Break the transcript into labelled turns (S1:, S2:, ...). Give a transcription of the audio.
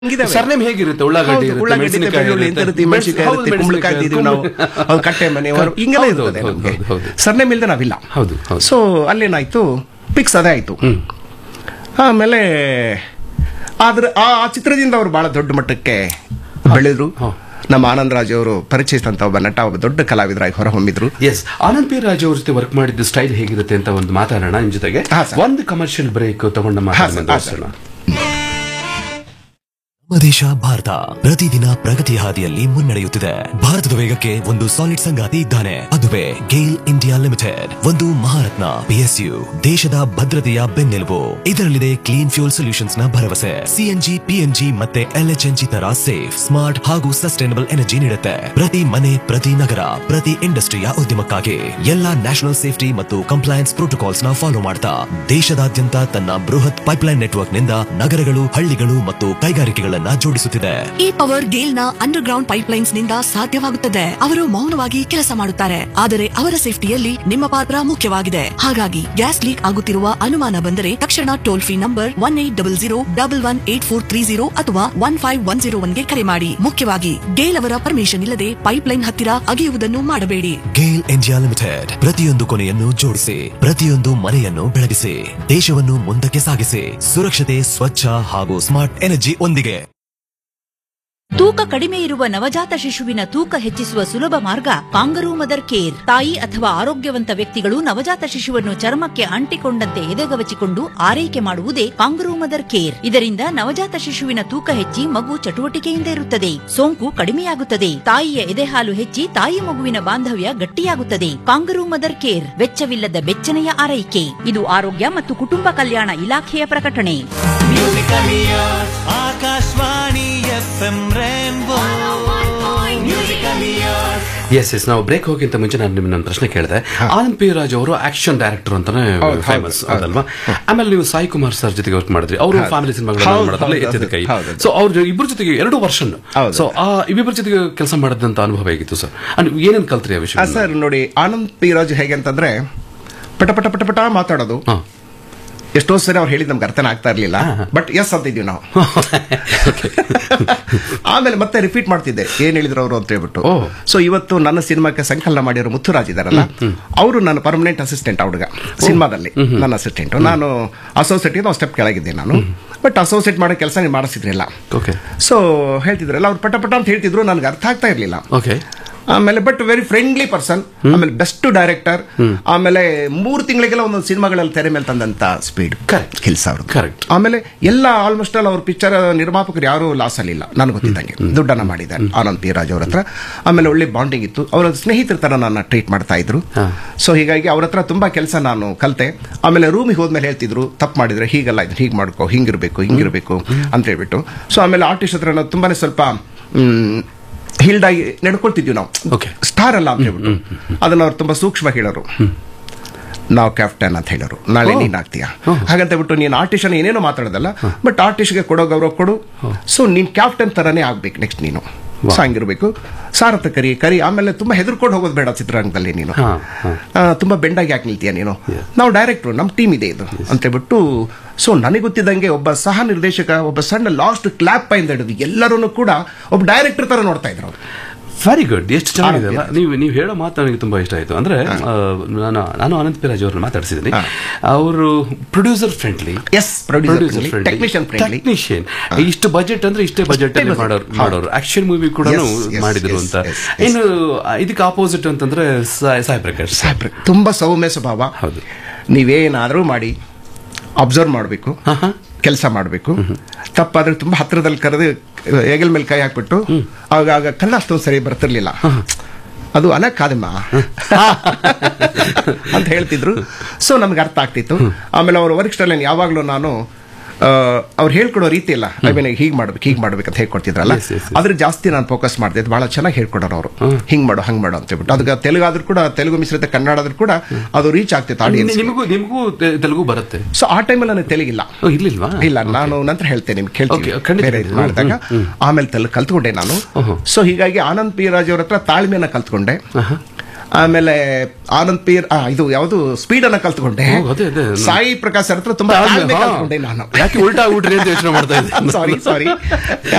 S1: ಹಂಗಿದಾವೆ.
S2: Surname ಹೇಗಿರುತ್ತೆ ಉಳ್ಳಾಗಡ್ಡಿ
S1: ಹೌದು,
S2: ಇರುತ್ತೆ,
S1: ಉಳ್ಳಾಗಡ್ಡಿ ಇರುತ್ತೆ,
S2: ಮೆಣಸಿನಕಾಯಿ
S1: ಬೆಳ್ಳುಳ್ಳಿ
S2: ಇರುತ್ತೆ,
S1: ಇರುತ್ತೆ, ಮೆಣಸಿನಕಾಯಿ
S2: ಹೌದು,
S1: ಇರುತ್ತೆ, ಕುಂಬಳಕಾಯಿ
S2: ಮೆಣಸಿನಕಾಯಿ,
S1: ಇದ್ದೀವಿ ನಾವು
S2: ಕುಂಬಳ-
S1: ಹೌದು, ಕಟ್ಟೆ ಮನೆ ಹೊರ- ಹಿಂಗೆಲ್ಲ
S2: ಹೌದು,
S1: ಇರ್ತದೆ
S2: ಹೌದು,
S1: ನಮ್ಗೆ
S2: ಹೌದು, ಹೌದು.
S1: ಸರ್ನೇಮ್ ಇಲ್ದೆ ನಾವಿಲ್ಲ
S2: ಹೌದು, ಹೌದು.
S1: ಸೊ ಅಲ್ಲೇನಾಯ್ತು ಫಿಕ್ಸ್ ಅದೇ ಆಯ್ತು ಆಮೇಲೆ ಆದ್ರೆ ಆ ಆ ಚಿತ್ರದಿಂದ ಅವರು ಬಹಳ ದೊಡ್ಡ ಮಟ್ಟಕ್ಕೆ ಬೆಳೆದ್ರು
S2: ಹಾ.
S1: ನಮ್ಮ ಆನಂದರಾಜ್ ಅವರು ಪರಿಚಯಿಸಿದಂತ ಒಬ್ಬ ನಟ ಒಬ್ಬ ದೊಡ್ಡ ಕಲಾವಿದರಾಗಿ ಹೊರಹೊಮ್ಮಿದ್ರು
S2: ಎಸ್ ಆನಂದ್ ಪಿ ರಾಜ್ ಅವ್ರ ಜೊತೆ ವರ್ಕ್ ಮಾಡಿದ್ದು ಸ್ಟೈಲ್ ಹೇಗಿರುತ್ತೆ ಅಂತ ಒಂದು ಮಾತಾಡೋಣ ನಿಮ್ ಜೊತೆಗೆ
S1: ಹಾ, ಸರ್.
S2: ಒಂದು ಕಮರ್ಷಿಯಲ್ ಬ್ರೇಕ್ ತಗೊಂಡ
S1: ಹಾ, ಸರ್, ಹಾ,
S2: ಮಾತಾಡೋಣ
S3: ನಮ್ಮ ದೇಶ ಭಾರತ ಪ್ರತಿದಿನ ಪ್ರಗತಿ ಹಾದಿಯಲ್ಲಿ ಮುನ್ನಡೆಯುತ್ತಿದೆ ಭಾರತದ ವೇಗಕ್ಕೆ ಒಂದು ಸಾಲಿಡ್ ಸಂಗಾತಿ ಇದ್ದಾನೆ ಅದುವೇ ಗೇಲ್ ಇಂಡಿಯಾ ಲಿಮಿಟೆಡ್ ಒಂದು ಮಹಾರತ್ನ ಪಿಎಸ್ಯು ದೇಶದ ಭದ್ರತೆಯ ಬೆನ್ನೆಲುಬು ಇದರಲ್ಲಿದೆ ಕ್ಲೀನ್ ಫ್ಯೂಲ್ ಸೊಲ್ಯೂಷನ್ಸ್ ನ ಭರವಸೆ ಸಿಎನ್ಜಿ ಪಿಎನ್ಜಿ ಮತ್ತೆ ಎಲ್ಎಚ್ಎನ್ಜಿ ತರ ಸೇಫ್ ಸ್ಮಾರ್ಟ್ ಹಾಗೂ ಸಸ್ಟೈನಬಲ್ ಎನರ್ಜಿ ನೀಡುತ್ತೆ ಪ್ರತಿ ಮನೆ ಪ್ರತಿ ನಗರ ಪ್ರತಿ ಇಂಡಸ್ಟ್ರಿಯ ಉದ್ಯಮಕ್ಕಾಗಿ ಎಲ್ಲಾ ನ್ಯಾಷನಲ್ ಸೇಫ್ಟಿ ಮತ್ತು ಕಂಪ್ಲೈನ್ಸ್ ಪ್ರೋಟೋಕಾಲ್ಸ್ ನ ಫಾಲೋ ಮಾಡ್ತಾ ದೇಶದಾದ್ಯಂತ ತನ್ನ ಬೃಹತ್ ಪೈಪ್ಲೈನ್ ನೆಟ್ವರ್ಕ್ ನಿಂದ ನಗರಗಳು ಹಳ್ಳಿಗಳು ಮತ್ತು ಕೈಗಾರಿಕೆಗಳನ್ನ ಜೋಡಿಸುತ್ತಿದೆ
S4: ಈ ಪವರ್ ಗೇಲ್ ನ ಅಂಡರ್ ಗ್ರೌಂಡ್ ಪೈಪ್ಲೈನ್ಸ್ ನಿಂದ ಸಾಧ್ಯವಾಗುತ್ತದೆ ಅವರು ಮೌನವಾಗಿ ಕೆಲಸ ಮಾಡುತ್ತಾರೆ ಆದರೆ ಅವರ ಸೇಫ್ಟಿಯಲ್ಲಿ ನಿಮ್ಮ ಪಾತ್ರ ಮುಖ್ಯವಾಗಿದೆ ಹಾಗಾಗಿ ಗ್ಯಾಸ್ ಲೀಕ್ ಆಗುತ್ತಿರುವ ಅನುಮಾನ ಬಂದರೆ ತಕ್ಷಣ toll free number one eight double zero double one eight four three zero ಅಥವಾ ಒನ್ ಫೈವ್ ಒನ್ ಜೀರೋ ಒನ್ಗೆ ಕರೆ ಮಾಡಿ ಮುಖ್ಯವಾಗಿ ಗೇಲ್ ಅವರ ಪರ್ಮಿಷನ್ ಇಲ್ಲದೆ ಪೈಪ್ಲೈನ್ ಹತ್ತಿರ ಅಗೆಯುವುದನ್ನು ಮಾಡಬೇಡಿ
S3: ಗೇಲ್ ಇಂಡಿಯಾ ಲಿಮಿಟೆಡ್ ಪ್ರತಿಯೊಂದು ಕೊನೆಯನ್ನು ಜೋಡಿಸಿ ಪ್ರತಿಯೊಂದು ಮನೆಯನ್ನು ಬೆಳಗಿಸಿ ದೇಶವನ್ನು ಮುಂದಕ್ಕೆ ಸಾಗಿಸಿ ಸುರಕ್ಷತೆ ಸ್ವಚ್ಛ ಹಾಗೂ ಸ್ಮಾರ್ಟ್ ಎನರ್ಜಿ ಒಂದಿಗೆ
S5: ತೂಕ ಕಡಿಮೆ ಇರುವ ನವಜಾತ ಶಿಶುವಿನ ತೂಕ ಹೆಚ್ಚಿಸುವ ಸುಲಭ ಮಾರ್ಗ ಕಾಂಗರೂ ಮದರ್ ಕೇರ್ ತಾಯಿ ಅಥವಾ ಆರೋಗ್ಯವಂತ ವ್ಯಕ್ತಿಗಳು ನವಜಾತ ಶಿಶುವನ್ನು ಚರ್ಮಕ್ಕೆ ಅಂಟಿಕೊಂಡಂತೆ ಎದೆಗವಚಿಕೊಂಡು ಆರೈಕೆ ಮಾಡುವುದೇ ಕಾಂಗರೂ ಮದರ್ ಕೇರ್ ಇದರಿಂದ ನವಜಾತ ಶಿಶುವಿನ ತೂಕ ಹೆಚ್ಚಿ ಮಗು ಚಟುವಟಿಕೆಯಿಂದ ಇರುತ್ತದೆ ಸೋಂಕು ಕಡಿಮೆಯಾಗುತ್ತದೆ ತಾಯಿಯ ಎದೆಹಾಲು ಹೆಚ್ಚಿ ತಾಯಿ ಮಗುವಿನ ಬಾಂಧವ್ಯ ಗಟ್ಟಿಯಾಗುತ್ತದೆ ಕಾಂಗರೂ ಮದರ್ ಕೇರ್ ವೆಚ್ಚವಿಲ್ಲದ ಬೆಚ್ಚನೆಯ ಆರೈಕೆ ಇದು ಆರೋಗ್ಯ ಮತ್ತು ಕುಟುಂಬ ಕಲ್ಯಾಣ ಇಲಾಖೆಯ ಪ್ರಕಟಣೆ
S6: Akashvani F M rainbow
S2: S S ನಾವು ಬ್ರೇಕ್ ಹೋಗಿಂತ ಮುಂಚೆ ನಾನು ನಿಮ್ಮನ್ನ ಒಂದು ಪ್ರಶ್ನೆ ಕೇಳಿದೆ ಆನಂದ್ ಪಿ ರಾಜ್ ಅವರು ಆಕ್ಷನ್ ಡೈರೆಕ್ಟರ್ ಅಂತಾನೆ
S1: ಹೌದು,
S2: ಫೇಮಸ್
S1: ಹೌದು,
S2: ಅದಲ್ವಾ ಆಮೇಲೆ ನೀವು ಸಾಯಿ ಕುಮಾರ್ ಸರ್ ಜೊತೆಗೆ ವರ್ಕ್ ಮಾಡಿದ್ರಿ ಅವರು ಫ್ಯಾಮಿಲಿ ಸಿನಿಮಾಗಳನ್ನ
S1: ಹೌದು,
S2: ಮಾಡೋದ್ರಲ್ಲಿ
S1: ಹೌದು,
S2: ಎತ್ತಿದ ಕೈ
S1: ಹೌದು.
S2: ಸೊ ಅವ್ರ ಇಬ್ಬರ ಜೊತೆಗೆ ಎರಡು ವರ್ಷನ್
S1: ಹೌದು.
S2: ಸೊ ಆ ಇಬ್ಬಿಬ್ಬರ ಜೊತೆಗೆ ಕೆಲಸ ಮಾಡಿದಂತ ಅನುಭವ ಹೇಗಿತ್ತು ಸರ್ ಅಂಡ್ ಏನೇನ್ ಕಲ್ತ್ರಿ ಆ
S1: ಆ,
S2: ವಿಷಯ
S1: ಸರ್ ನೋಡಿ ಆನಂದ್ ಪಿ ರಾಜ್ ಹೇಗೆ ಅಂತಂದ್ರೆ ಪಟ ಪಟ ಪಟ ಪಟ ಮಾತಾಡೋದು
S2: ಹಾ
S1: ಎಷ್ಟೋ ಸರಿ ಅವ್ರು ಹೇಳಿದ್ ನಮ್ಗೆ ಅರ್ಥನ ಆಗ್ತಾ ಇರ್ಲಿಲ್ಲ ಬಟ್ ಎಸ್ ಅಂತಿದ್ವಿ ನಾವು ಆಮೇಲೆ ಮತ್ತೆ ರಿಪೀಟ್ ಮಾಡ್ತಿದ್ದೆ ಏನ್ ಹೇಳಿದ್ರು ಅವರು ಅಂತ ಹೇಳ್ಬಿಟ್ಟು
S2: ಓ.
S1: ಸೊ ಇವತ್ತು ನನ್ನ ಸಿನಿಮಾಕ್ಕೆ ಸಂಕಲನ ಮಾಡಿರೋ ಮುತ್ತುರಾಜ್ ಇದಾರಲ್ಲ ಅವರು ನನ್ನ ಪರ್ಮನೆಂಟ್ ಅಸಿಸ್ಟೆಂಟ್ ಹುಡುಗ ಸಿನಿಮಾದಲ್ಲಿ ನನ್ನ ಅಸಿಸ್ಟೆಂಟ್ ನಾನು ಅಸೋಸಿಯೇಟ್ ಒಂದು ಸ್ಟೆಪ್ ಕೆಳಗಿದ್ದೆ ನಾನು ಬಟ್ ಅಸೋಸಿಯೇಟ್ ಮಾಡೋ ಕೆಲಸ ನೀವು ಮಾಡಿಸಿದ್ರಿಲ್ಲ
S2: ಓಕೆ
S1: ಸೊ ಹೇಳ್ತಿದ್ರಲ್ಲ ಅವ್ರು ಪಟ ಪಟ ಅಂತ ಹೇಳ್ತಿದ್ರು ನನಗೆ ಅರ್ಥ ಆಗ್ತಾ ಇರ್ಲಿಲ್ಲ
S2: ಓಕೆ
S1: ಆಮೇಲೆ ಬಟ್ ವೆರಿ ಫ್ರೆಂಡ್ಲಿ ಪರ್ಸನ್ ಆಮೇಲೆ ಬೆಸ್ಟ್ ಡೈರೆಕ್ಟರ್ ಆಮೇಲೆ ಮೂರು ತಿಂಗಳಿಗೆಲ್ಲ ಒಂದೊಂದು ಸಿನಿಮಾಗಳಲ್ಲಿ ತೆರೆ ಮೇಲೆ ತಂದಂತ ಸ್ಪೀಡ್
S2: Correct.
S1: ಕಿಲ್ಸ್ ಅವರು
S2: Correct.
S1: ಆಮೇಲೆ ಎಲ್ಲ ಆಲ್ಮೋಸ್ಟ್ ಆಲ್ ಅವ್ರ ಪಿಕ್ಚರ್ ನಿರ್ಮಾಪಕರು ಯಾರು ಲಾಸ್ ಅಲ್ಲಿಲ್ಲ ನನಗೆ ಗೊತ್ತಿದ್ದಂಗೆ ದುಡ್ಡನ್ನ ಮಾಡಿದ್ದಾರೆ ಆನಂದ್ ಪಿ ರಾಜ್ ಅವ್ರ ಹತ್ರ ಆಮೇಲೆ ಒಳ್ಳೆ ಬಾಂಡಿಂಗ್ ಇತ್ತು ಅವರ ಸ್ನೇಹಿತರ ತರ ನನ್ನ ಟ್ರೀಟ್ ಮಾಡ್ತಾ ಇದ್ರು
S2: ಹಾ.
S1: ಸೊ ಹೀಗಾಗಿ ಅವ್ರ ಹತ್ರ ತುಂಬಾ ಕೆಲಸ ನಾನು ಕಲ್ತೆ ಆಮೇಲೆ ರೂಮಿಗೆ ಹೋದ್ಮೇಲೆ ಹೇಳ್ತಿದ್ರು ತಪ್ಪು ಮಾಡಿದ್ರೆ ಹೀಗಲ್ಲ ಇದು ಹೀಗೆ ಮಾಡ್ಕೋ ಹಿಂಗಿರ್ಬೇಕು ಹಿಂಗಿರ್ಬೇಕು ಅಂತ ಹೇಳ್ಬಿಟ್ಟು ಸೊ ಆಮೇಲೆ ಆರ್ಟಿಸ್ಟ್ ಹತ್ರ ನಾವು ತುಂಬಾನೇ ಸ್ವಲ್ಪ ಹಿಲ್ಡ್ ಆಗಿ ನಡ್ಕೊಳ್ತಿದ್ವಿ ನಾವು
S2: Okay.
S1: ಸ್ಟಾರ್ ಅಲ್ಲ ಅಂತ ಹೇಳ್ಬಿಟ್ಟು ಅದನ್ನ ಅವ್ರು ತುಂಬಾ ಸೂಕ್ಷ್ಮ ಹೇಳೋರು ನಾವು ಕ್ಯಾಪ್ಟನ್ ಅಂತ ಹೇಳೋರು ನಾಳೆ ನೀನ್ ಆಗ್ತೀಯಾ ಹಾಗಂತ ಬಿಟ್ಟು ನೀನು ಆರ್ಟಿಸ್ಟ್ ಏನೇನೋ ಮಾತಾಡೋದಲ್ಲ ಬಟ್ ಆರ್ಟಿಸ್ಟ್ಗೆ ಕೊಡೋ ಗೌರವ ಕೊಡು ಸೊ ನೀನ್ ಕ್ಯಾಪ್ಟನ್ ತರನೇ ಆಗ್ಬೇಕು ನೆಕ್ಸ್ಟ್ ನೀನು ಸೊ ಹಂಗಿರ್ಬೇಕು ಸಾರಥ ಕರಿ ಕರಿ ಆಮೇಲೆ ತುಂಬಾ ಹೆದರ್ಕೊಂಡು ಹೋಗೋದು ಬೇಡ ಚಿತ್ರರಂಗದಲ್ಲಿ ನೀನು
S2: ಹಾ, ಹಾ.
S1: ಆ, ತುಂಬಾ ಬೆಂಡಾಗಿ ಯಾಕೆ ನಿಲ್ತೀಯ ನೀನು ನಾವು ಡೈರೆಕ್ಟ್ರು ನಮ್ಮ ಟೀಮ್ ಇದೆ ಇದು ಅಂತ ಹೇಳ್ಬಿಟ್ಟು ಸೊ ನನಗೆ ಗೊತ್ತಿದ್ದಂಗೆ ಒಬ್ಬ ಸಹ ನಿರ್ದೇಶಕ ಒಬ್ಬ ಸಣ್ಣ ಲಾಸ್ಟ್ ಕ್ಲಾಪ್ ಪೈಂದ ಹಿಡಿದು ಎಲ್ಲರೂ ಕೂಡ ಒಬ್ಬ ಡೈರೆಕ್ಟರ್ ತರ ನೋಡ್ತಾ ಇದ್ರು ಅವ್ರು
S2: ವೆರಿ ಗುಡ್ ಎಷ್ಟು ಚೆನ್ನಾಗಿದೆ ಅಲ್ಲ ನೀವು ನೀವು ಹೇಳೋ ಮಾತು ನನಗೆ ತುಂಬಾ ಇಷ್ಟ ಆಯ್ತು ಅಂದ್ರೆ ಆ, ನಾನು ನಾನು ಅನಂತ್ ಪಿ ರಾಜ್ ಅವ್ರನ್ನ ಮಾತಾಡಿಸಿದ್ದೀನಿ ಅವರು producer friendly
S1: Yes, producer friendly, technician friendly.
S2: Technician ಇಷ್ಟು ಬಜೆಟ್ ಅಂದ್ರೆ ಇಷ್ಟೇ ಬಜೆಟ್ ಅಲ್ಲಿ
S1: budget.
S2: ಮಾಡೋರು
S1: ಹೌದು.
S2: ಮಾಡೋರು ಆಕ್ಷನ್ ಮೂವಿ ಕೂಡ
S1: Yes, yes,
S2: ಮಾಡಿದ್ರು
S1: yes,
S2: ಅಂತ
S1: yes, yes.
S2: ಇನ್ನು ಇದಕ್ಕೆ ಆಪೋಸಿಟ್ ಅಂತಂದ್ರೆ ಸಾಯಿ ಸಾಯಿ ಪ್ರಕಾಶ್
S1: ಸಾಹೇಬ್ರೆ, ತುಂಬಾ ಸೌಮ್ಯ ಸ್ವಭಾವ
S2: ಹೌದು.
S1: ನೀವೇನಾದ್ರೂ ಮಾಡಿ ಅಬ್ಸರ್ವ್ ಮಾಡಬೇಕು ಕೆಲಸ ಮಾಡಬೇಕು ತಪ್ಪಾದ್ರೆ ತುಂಬಾ ಹತ್ರದಲ್ಲಿ ಕರೆದು ಹೆಗಲ್ ಮೇಲೆ ಕೈ ಹಾಕ್ಬಿಟ್ಟು ಆಗ ಆಗ ಕಣ್ಣ ಅಷ್ಟೊಂದು ಸರಿ ಬರ್ತಿರ್ಲಿಲ್ಲ ಅದು ಅಲ್ಲ ಕಾದಮ್ಮ ಅಂತ ಹೇಳ್ತಿದ್ರು ಸೊ ನಮ್ಗೆ ಅರ್ಥ ಆಗ್ತಿತ್ತು ಆಮೇಲೆ ಅವ್ರ ವರ್ಕ್ ಸ್ಟೈಲ್ ಯಾವಾಗಲೂ ನಾನು ಅವ್ರು ಹೇಳ್ಕೊಡೋ ರೀತಿ ಇಲ್ಲ ಐ ಮೀನ್ ಹೀಗ್ ಮಾಡ್ಬೇಕು ಹೀಗ್ ಮಾಡ್ಬೇಕು ಅಂತ ಹೇಳ್ಕೊಡ್ತಿದ್ರಲ್ಲ
S2: Yes, yes, yes.
S1: ಅದ್ರ ಜಾಸ್ತಿ ನಾನು ಫೋಕಸ್ ಮಾಡ್ತಿದ್ದೆ ಬಹಳ ಚೆನ್ನಾಗಿ ಹೇಳ್ಕೊಡೋರು ಅವರು ಹಿಂಗ್ ಮಾಡು ಹಂಗ್ ಮಾಡು ಅಂತ ಹೇಳ್ಬಿಟ್ಟು ಅದಕ್ಕೆ ತೆಲುಗು ಆದ್ರೂ ಕೂಡ ತೆಲುಗು ಮಿಶ್ರಿತ ಕನ್ನಡ ಆದ್ರೂ ಕೂಡ ಅದು ರೀಚ್ ಆಗ್ತಿತ್ತು ಆಡಿಯನ್ಸ್
S2: ನಿಮಗೂ ನಿಮಗೂ ತೆ- ತೆಲುಗು ಬರುತ್ತೆ
S1: ಸೊ ಆ ಟೈಮಲ್ಲಿ ನನಗೆ ತೆಲುಗಿಲ್ಲ
S2: ಓ, ಇರ್ಲಿಲ್ವಾ
S1: ಇಲ್ಲ ನಾನು ನಂತರ ಹೇಳ್ತೇನೆ ನಿಮ್ಗೆ ಕೇಳ್ತೀನಿ
S2: Okay, ಖಂಡಿತ
S1: ಬೇರೆ ಇದು
S2: ಖಂಡಿತ.
S1: ಮಾಡಿದಾಗ ಆಮೇಲೆ ತೆಲುಗು ಕಲ್ತ್ಕೊಂಡೆ ನಾನು
S2: ಓಹೋ.
S1: ಸೊ ಹೀಗಾಗಿ ಆನಂದ್ ಪಿ ರಾಜ್ ಅವ್ರ ಹತ್ರ ತಾಳ್ಮೆಯನ್ನ ಕಲ್ತ್ಕೊಂಡೆ ಆಮೇಲೆ ಆನಂದ್ ಪೀರ್ ಆ, ಇದು ಯಾವುದು ಸ್ಪೀಡ್ ಅನ್ನ ಕಲ್ತ್ಕೊಂಡೆ
S2: ಓ, ಅದೇ, ಅದೇ.
S1: ಸಾಯಿ ಪ್ರಕಾಶ್ ಸರ್ ಹತ್ರ ತುಂಬಾ ತಾಳ್ಮೆ
S2: ಹಾ.
S1: ಕಲ್ತ್ಕೊಂಡೆ ನಾನು
S2: ಯಾಕೆ ಉಲ್ಟಾ ಆಗ್ಬಿಟ್ರಿ ಅಂತ ಯೋಚನೆ ಮಾಡ್ತಾ ಇದ್ದೆ
S1: ಸಾರಿ ಸಾರಿ